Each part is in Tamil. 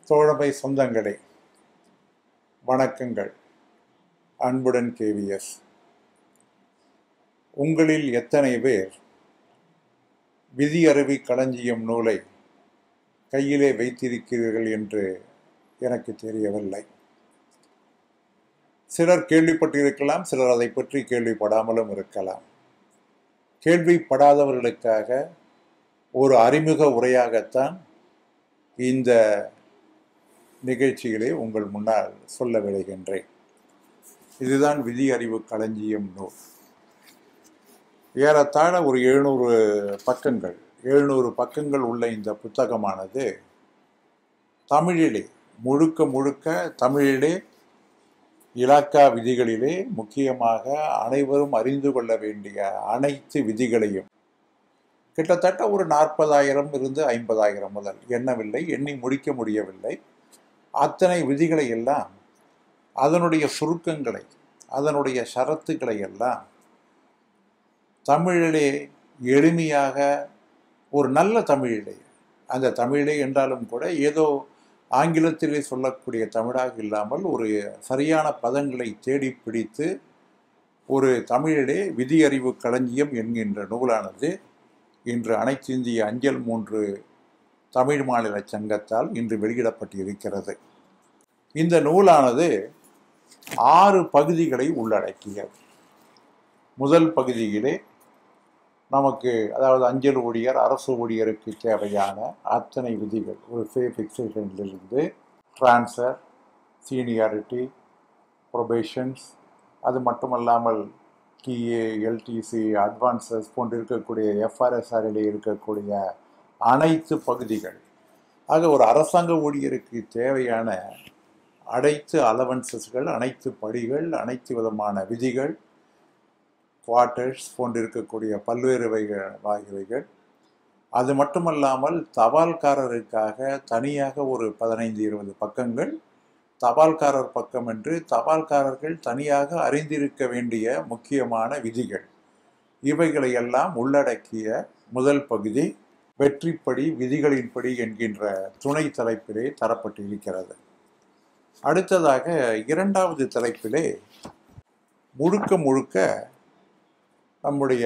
தோழமை சொந்தங்களே வணக்கங்கள் அன்புடன் கேவிஎஸ் உங்களில் எத்தனை பேர் விதி அருவி களஞ்சியம் நூலை கையிலே வைத்திருக்கிறீர்கள் என்று எனக்கு தெரியவில்லை சிலர் கேள்விப்பட்டிருக்கலாம் சிலர் அதை பற்றி கேள்விப்படாமலும் இருக்கலாம் கேள்விப்படாதவர்களுக்காக ஒரு அறிமுக உரையாகத்தான் இந்த நிகழ்ச்சிகளை உங்கள் முன்னால் சொல்ல விளைகின்றேன் இதுதான் விதி அறிவு களஞ்சியம் நூல் ஏறத்தாழ ஒரு எழுநூறு பக்கங்கள் எழுநூறு பக்கங்கள் உள்ள இந்த புத்தகமானது தமிழிலே முழுக்க முழுக்க தமிழிலே இலாக்கா விதிகளிலே முக்கியமாக அனைவரும் அறிந்து கொள்ள வேண்டிய அனைத்து விதிகளையும் கிட்டத்தட்ட ஒரு நாற்பதாயிரம் இருந்து ஐம்பதாயிரம் முதல் எண்ணவில்லை எண்ணி முடிக்க முடியவில்லை அத்தனை விதிகளை எல்லாம் அதனுடைய சுருக்கங்களை அதனுடைய ஷரத்துக்களை எல்லாம் தமிழிலே எளிமையாக ஒரு நல்ல தமிழிலே அந்த தமிழிலே என்றாலும் கூட ஏதோ ஆங்கிலத்திலே சொல்லக்கூடிய தமிழாக இல்லாமல் ஒரு சரியான பதங்களை தேடி பிடித்து ஒரு தமிழிலே விதியறிவு களஞ்சியம் என்கின்ற நூலானது இன்று அனைத்து இந்திய அஞ்சல் மூன்று தமிழ் மாநில சங்கத்தால் இன்று வெளியிடப்பட்டு இருக்கிறது இந்த நூலானது ஆறு பகுதிகளை உள்ளடக்கியது முதல் பகுதியிலே நமக்கு அதாவது அஞ்சல் ஊழியர் அரசு ஊழியருக்கு தேவையான அத்தனை விதிகள் ஒரு ஃபே ஃபிக்சேஷன்லிருந்து ட்ரான்ஸ்ஃபர் சீனியாரிட்டி ப்ரொபேஷன்ஸ் அது மட்டுமல்லாமல் டிஏ எல்டிசி அட்வான்சஸ் போன்று இருக்கக்கூடிய எஃப்ஆர்எஸ்ஆரிலே இருக்கக்கூடிய அனைத்து பகுதிகள் ஆக ஒரு அரசாங்க ஊழியருக்கு தேவையான அனைத்து அலவன்சஸ்கள் அனைத்து படிகள் அனைத்து விதமான விதிகள் குவார்ட்டர்ஸ் போன்றிருக்கக்கூடிய பல்வேறு வகைகள் ஆகியவைகள் அது மட்டுமல்லாமல் தபால்காரருக்காக தனியாக ஒரு பதினைந்து இருபது பக்கங்கள் தபால்காரர் பக்கம் என்று தபால்காரர்கள் தனியாக அறிந்திருக்க வேண்டிய முக்கியமான விதிகள் இவைகளை எல்லாம் உள்ளடக்கிய முதல் பகுதி வெற்றிப்படி விதிகளின்படி என்கின்ற துணை தலைப்பிலே தரப்பட்டு இருக்கிறது அடுத்ததாக இரண்டாவது தலைப்பிலே முழுக்க முழுக்க நம்முடைய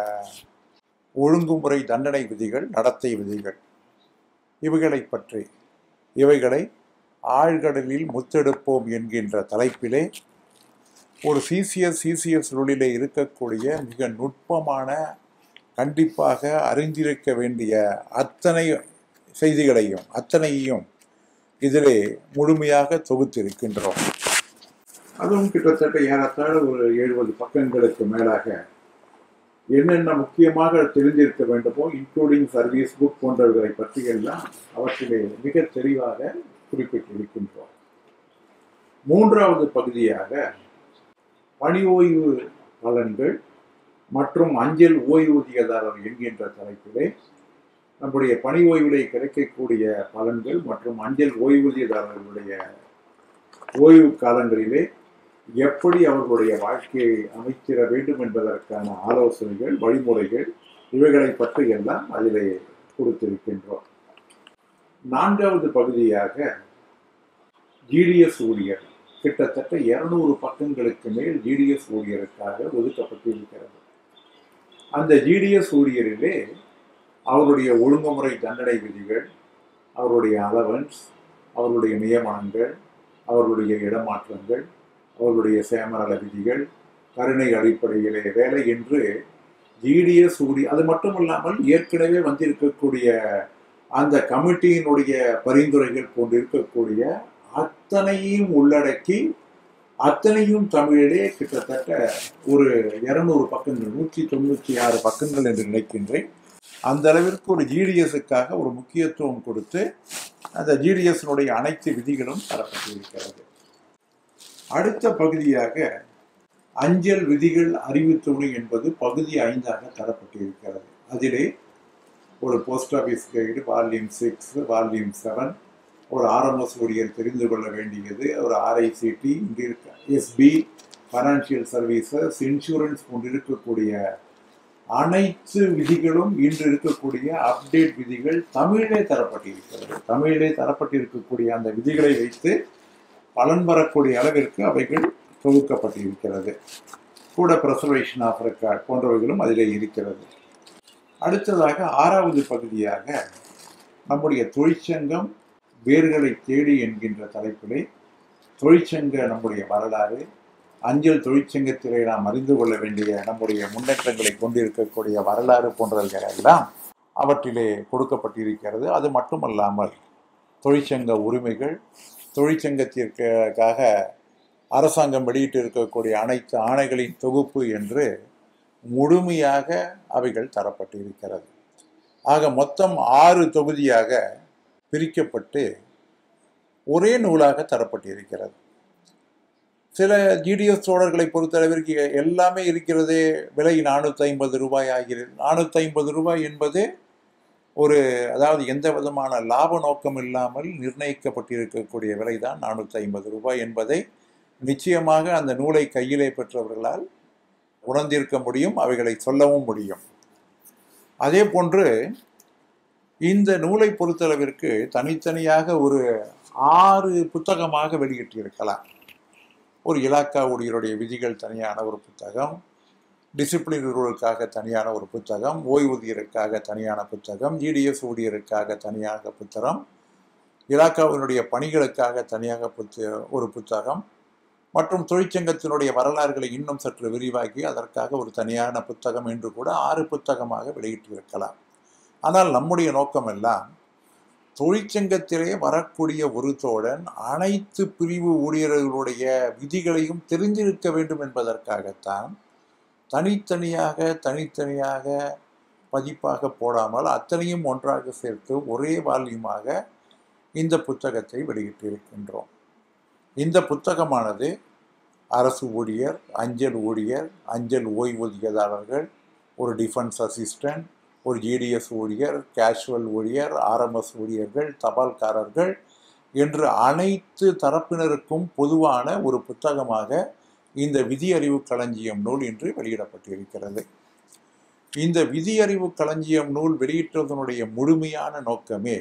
ஒழுங்குமுறை தண்டனை விதிகள் நடத்தை விதிகள் இவைகளை பற்றி இவைகளை ஆழ்கடலில் முத்தெடுப்போம் என்கின்ற தலைப்பிலே ஒரு சிசிஎஸ் சிசிஎஸ் நூலிலே இருக்கக்கூடிய மிக நுட்பமான கண்டிப்பாக அறிந்திருக்க வேண்டிய அத்தனை செய்திகளையும் அத்தனையும் இதிலே முழுமையாக தொகுத்திருக்கின்றோம் அதுவும் கிட்டத்தட்ட ஏறத்தாழ ஒரு எழுபது பக்கங்களுக்கு மேலாக என்னென்ன முக்கியமாக தெரிந்திருக்க வேண்டுமோ இன்க்ளூடிங் சர்வீஸ் புக் போன்றவர்களை பற்றியெல்லாம் அவற்றிலே மிக தெளிவாக குறிப்பிட்டிருக்கின்றோம் மூன்றாவது பகுதியாக பணி ஓய்வு பலன்கள் மற்றும் அஞ்சல் ஓய்வூதியதாரர் என்கின்ற தலைப்பிலே நம்முடைய பணி ஓய்விலே கிடைக்கக்கூடிய பலன்கள் மற்றும் அஞ்சல் ஓய்வூதியதாரர்களுடைய ஓய்வு காலங்களிலே எப்படி அவர்களுடைய வாழ்க்கையை அமைத்திட வேண்டும் என்பதற்கான ஆலோசனைகள் வழிமுறைகள் இவைகளை பற்றி எல்லாம் அதிலே கொடுத்திருக்கின்றோம் நான்காவது பகுதியாக ஜிடிஎஸ் ஊழியர் கிட்டத்தட்ட இருநூறு பக்கங்களுக்கு மேல் ஜிடிஎஸ் ஊழியருக்காக ஒதுக்கப்பட்டிருக்கிறது அந்த ஜிடிஎஸ் ஊழியரிலே அவருடைய ஒழுங்குமுறை தண்டனை விதிகள் அவருடைய அலவன்ஸ் அவருடைய நியமனங்கள் அவர்களுடைய இடமாற்றங்கள் அவர்களுடைய சேமநல விதிகள் கருணை அடிப்படையிலே வேலை என்று ஜிடிஎஸ் ஊழி அது மட்டுமல்லாமல் ஏற்கனவே வந்திருக்கக்கூடிய அந்த கமிட்டியினுடைய பரிந்துரைகள் போன்று இருக்கக்கூடிய அத்தனையும் உள்ளடக்கி அத்தனையும் தமிழிலே கிட்டத்தட்ட ஒரு இருநூறு பக்கங்கள் நூற்றி தொண்ணூற்றி ஆறு பக்கங்கள் என்று நினைக்கின்றேன் அந்த அளவிற்கு ஒரு ஜிடிஎஸ்ஸுக்காக ஒரு முக்கியத்துவம் கொடுத்து அந்த ஜிடிஎஸ்னுடைய அனைத்து விதிகளும் தரப்பட்டிருக்கிறது அடுத்த பகுதியாக அஞ்சல் விதிகள் அறிவுத்துணை என்பது பகுதி ஐந்தாக தரப்பட்டிருக்கிறது அதிலே ஒரு post office guide volume six volume seven ஒரு ஆர்எம்எஸ் ஊழியர் தெரிந்து கொள்ள வேண்டியது ஒரு ஆர்ஐசிடி இங்கே இருக்க எஸ்பி ஃபைனான்சியல் சர்வீசஸ் இன்சூரன்ஸ் போன்று இருக்கக்கூடிய அனைத்து விதிகளும் இன்று இருக்கக்கூடிய அப்டேட் விதிகள் தமிழிலே தரப்பட்டிருக்கிறது தமிழிலே தரப்பட்டிருக்கக்கூடிய அந்த விதிகளை வைத்து பலன் பெறக்கூடிய அளவிற்கு அவைகள் தொகுக்கப்பட்டிருக்கிறது கூட ப்ரெசர்வேஷன் ஆஃப் ரெக்கார்ட் போன்றவைகளும் அதிலே இருக்கிறது அடுத்ததாக ஆறாவது பகுதியாக நம்முடைய தொழிற்சங்கம் வேர்களை தேடி என்கின்ற தலைப்பிலே தொழிற்சங்க நம்முடைய வரலாறு அஞ்சல் தொழிற்சங்கத்திலே நாம் அறிந்து கொள்ள வேண்டிய நம்முடைய முன்னேற்றங்களை கொண்டிருக்கக்கூடிய வரலாறு போன்றவைகள் எல்லாம் அவற்றிலே கொடுக்கப்பட்டிருக்கிறது அது மட்டுமல்லாமல் தொழிற்சங்க உரிமைகள் தொழிற்சங்கத்திற்காக அரசாங்கம் வெளியிட்டு இருக்கக்கூடிய அனைத்து ஆணைகளின் தொகுப்பு என்று முழுமையாக அவைகள் தரப்பட்டிருக்கிறது ஆக மொத்தம் ஆறு தொகுதியாக பிரிக்கப்பட்டு ஒரே நூலாக தரப்பட்டிருக்கிறது சில ஜிடிஎஸ் தோழர்களை பொறுத்தளவிற்கு எல்லாமே இருக்கிறதே விலை நானூற்றி ஐம்பது ரூபாய் ஆகிறது நானூற்றி ஐம்பது ரூபாய் என்பது ஒரு அதாவது எந்த விதமான லாப நோக்கம் இல்லாமல் நிர்ணயிக்கப்பட்டிருக்கக்கூடிய விலை தான் நானூற்றி ஐம்பது ரூபாய் என்பதை நிச்சயமாக அந்த நூலை கையிலே பெற்றவர்களால் உணர்ந்திருக்க முடியும் அவைகளை சொல்லவும் முடியும் அதே போன்று இந்த நூலை பொறுத்தளவிற்கு தனித்தனியாக ஒரு ஆறு புத்தகமாக வெளியிட்டிருக்கலாம் ஒரு இலாக்கா ஊழியருடைய விதிகள் தனியான ஒரு புத்தகம் டிசிப்ளின் ரூலுக்காக தனியான ஒரு புத்தகம் ஓய்வூதியருக்காக தனியான புத்தகம் ஜிடிஎஸ் ஊழியருக்காக தனியாக புத்தகம் இலாக்காவினுடைய பணிகளுக்காக தனியாக புத்த ஒரு புத்தகம் மற்றும் தொழிற்சங்கத்தினுடைய வரலாறுகளை இன்னும் சற்று விரிவாக்கி அதற்காக ஒரு தனியான புத்தகம் என்று கூட ஆறு புத்தகமாக வெளியிட்டிருக்கலாம் ஆனால் நம்முடைய நோக்கம் எல்லாம் தொழிற்சங்கத்திலே வரக்கூடிய ஒரு தோழன் அனைத்து பிரிவு ஊழியர்களுடைய விதிகளையும் தெரிந்திருக்க வேண்டும் என்பதற்காகத்தான் தனித்தனியாக தனித்தனியாக பதிப்பாக போடாமல் அத்தனையும் ஒன்றாக சேர்த்து ஒரே வால்யூமாக இந்த புத்தகத்தை வெளியிட்டிருக்கின்றோம் இந்த புத்தகமானது அரசு ஊழியர் அஞ்சல் ஊழியர் அஞ்சல் ஓய்வூதியதாரர்கள் ஒரு டிஃபென்ஸ் அசிஸ்டன்ட் ஒரு ஜிடிஎஸ் ஊழியர் கேஷுவல் ஊழியர் ஆர்எம்எஸ் ஊழியர்கள் தபால்காரர்கள் என்று அனைத்து தரப்பினருக்கும் பொதுவான ஒரு புத்தகமாக இந்த விதி அறிவு களஞ்சியம் நூல் இன்று வெளியிடப்பட்டிருக்கிறது இந்த விதி அறிவு களஞ்சியம் நூல் வெளியிட்டதனுடைய முழுமையான நோக்கமே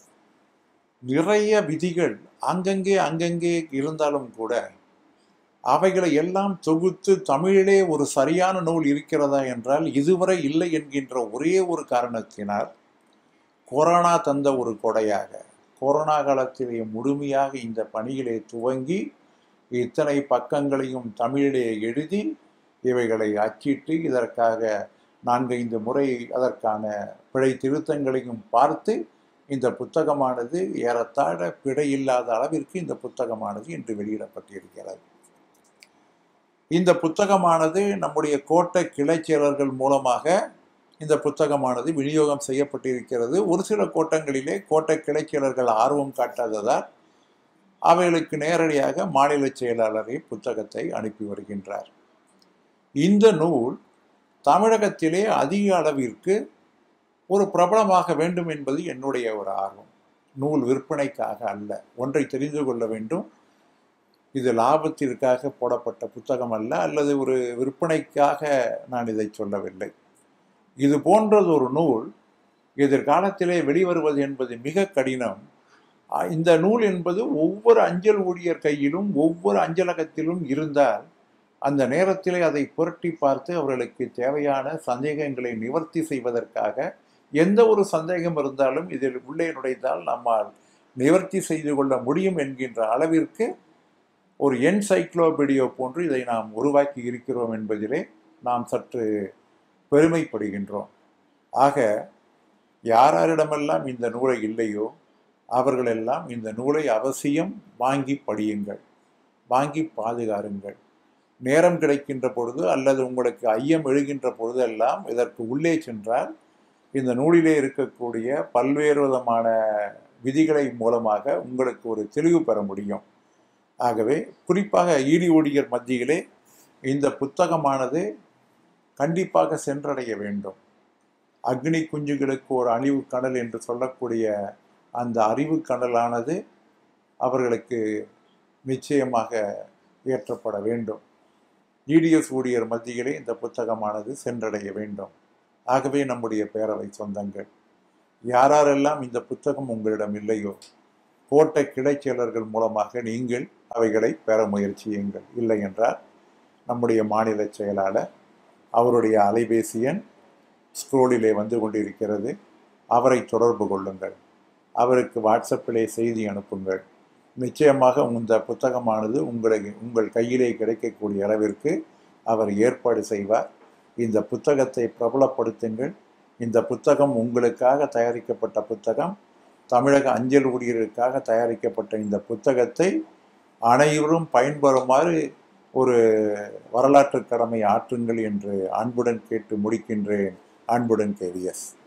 நிறைய விதிகள் அங்கங்கே அங்கங்கே இருந்தாலும் கூட அவைகளை எல்லாம் தொகுத்து தமிழிலே ஒரு சரியான நூல் இருக்கிறதா என்றால் இதுவரை இல்லை என்கின்ற ஒரே ஒரு காரணத்தினால் கொரோனா தந்த ஒரு கொடையாக கொரோனா காலத்திலே முழுமையாக இந்த பணியிலே துவங்கி இத்தனை பக்கங்களையும் தமிழிலே எழுதி இவைகளை அச்சிட்டு இதற்காக நான்கைந்து முறை அதற்கான பிழை திருத்தங்களையும் பார்த்து இந்த புத்தகமானது ஏறத்தாழ பிழை இல்லாத அளவிற்கு இந்த புத்தகமானது இன்று வெளியிடப்பட்டிருக்கிறது இந்த புத்தகமானது நம்முடைய கோட்டை கிளைச் செயலர்கள் மூலமாக இந்த புத்தகமானது விநியோகம் செய்யப்பட்டிருக்கிறது ஒரு சில கோட்டங்களிலே கோட்டை கிளைச் செயலர்கள் ஆர்வம் காட்டாததால் அவைகளுக்கு நேரடியாக மாநில செயலாளரை புத்தகத்தை அனுப்பி வருகின்றார் இந்த நூல் தமிழகத்திலே அதிக அளவிற்கு ஒரு பிரபலமாக வேண்டும் என்பது என்னுடைய ஒரு ஆர்வம் நூல் விற்பனைக்காக அல்ல ஒன்றை தெரிந்து கொள்ள வேண்டும் இது லாபத்திற்காக போடப்பட்ட புத்தகம் அல்ல அல்லது ஒரு விற்பனைக்காக நான் இதை சொல்லவில்லை இது போன்றது ஒரு நூல் எதிர்காலத்திலே வெளிவருவது என்பது மிக கடினம் இந்த நூல் என்பது ஒவ்வொரு அஞ்சல் ஊழியர் கையிலும் ஒவ்வொரு அஞ்சலகத்திலும் இருந்தால் அந்த நேரத்திலே அதை புரட்டி பார்த்து அவர்களுக்கு தேவையான சந்தேகங்களை நிவர்த்தி செய்வதற்காக எந்த ஒரு சந்தேகம் இருந்தாலும் இதில் உள்ளே நுழைந்தால் நம்மால் நிவர்த்தி செய்து கொள்ள முடியும் என்கின்ற அளவிற்கு ஒரு என்சைக்ளோபீடியோ போன்று இதை நாம் உருவாக்கி இருக்கிறோம் என்பதிலே நாம் சற்று பெருமைப்படுகின்றோம் ஆக யாராரிடமெல்லாம் இந்த நூலை இல்லையோ அவர்களெல்லாம் இந்த நூலை அவசியம் வாங்கி படியுங்கள் வாங்கி பாதுகாருங்கள் நேரம் கிடைக்கின்ற பொழுது அல்லது உங்களுக்கு ஐயம் எழுகின்ற பொழுதெல்லாம் இதற்கு உள்ளே சென்றால் இந்த நூலிலே இருக்கக்கூடிய பல்வேறு விதமான விதிகளை மூலமாக உங்களுக்கு ஒரு தெளிவு பெற முடியும் ஆகவே குறிப்பாக ஈடி ஊழியர் மத்தியிலே இந்த புத்தகமானது கண்டிப்பாக சென்றடைய வேண்டும் அக்னி குஞ்சுகளுக்கு ஒரு அழிவு கடல் என்று சொல்லக்கூடிய அந்த அறிவு கடலானது அவர்களுக்கு நிச்சயமாக ஏற்றப்பட வேண்டும் இடிஎஸ் ஊழியர் மத்தியிலே இந்த புத்தகமானது சென்றடைய வேண்டும் ஆகவே நம்முடைய பேரவை சொந்தங்கள் யாரெல்லாம் இந்த புத்தகம் உங்களிடம் இல்லையோ கோட்டை கிளைச் செயலர்கள் மூலமாக நீங்கள் அவைகளை பெற முயற்சியுங்கள் இல்லை என்றால் நம்முடைய மாநில செயலாளர் அவருடைய அலைபேசி எண் ஸ்க்ரோலிலே வந்து கொண்டிருக்கிறது அவரை தொடர்பு கொள்ளுங்கள் அவருக்கு வாட்ஸ்அப்பிலே செய்தி அனுப்புங்கள் நிச்சயமாக இந்த புத்தகமானது உங்களை உங்கள் கையிலே கிடைக்கக்கூடிய அளவிற்கு அவர் ஏற்பாடு செய்வார் இந்த புத்தகத்தை பிரபலப்படுத்துங்கள் இந்த புத்தகம் உங்களுக்காக தயாரிக்கப்பட்ட புத்தகம் தமிழக அஞ்சல் ஊழியர்களுக்காக தயாரிக்கப்பட்ட இந்த புத்தகத்தை அனைவரும் பயன்பெறுமாறு ஒரு வரலாற்று கடமை ஆற்றுங்கள் என்று அன்புடன் கேட்டு முடிக்கின்றேன் அன்புடன் கேவிஎஸ்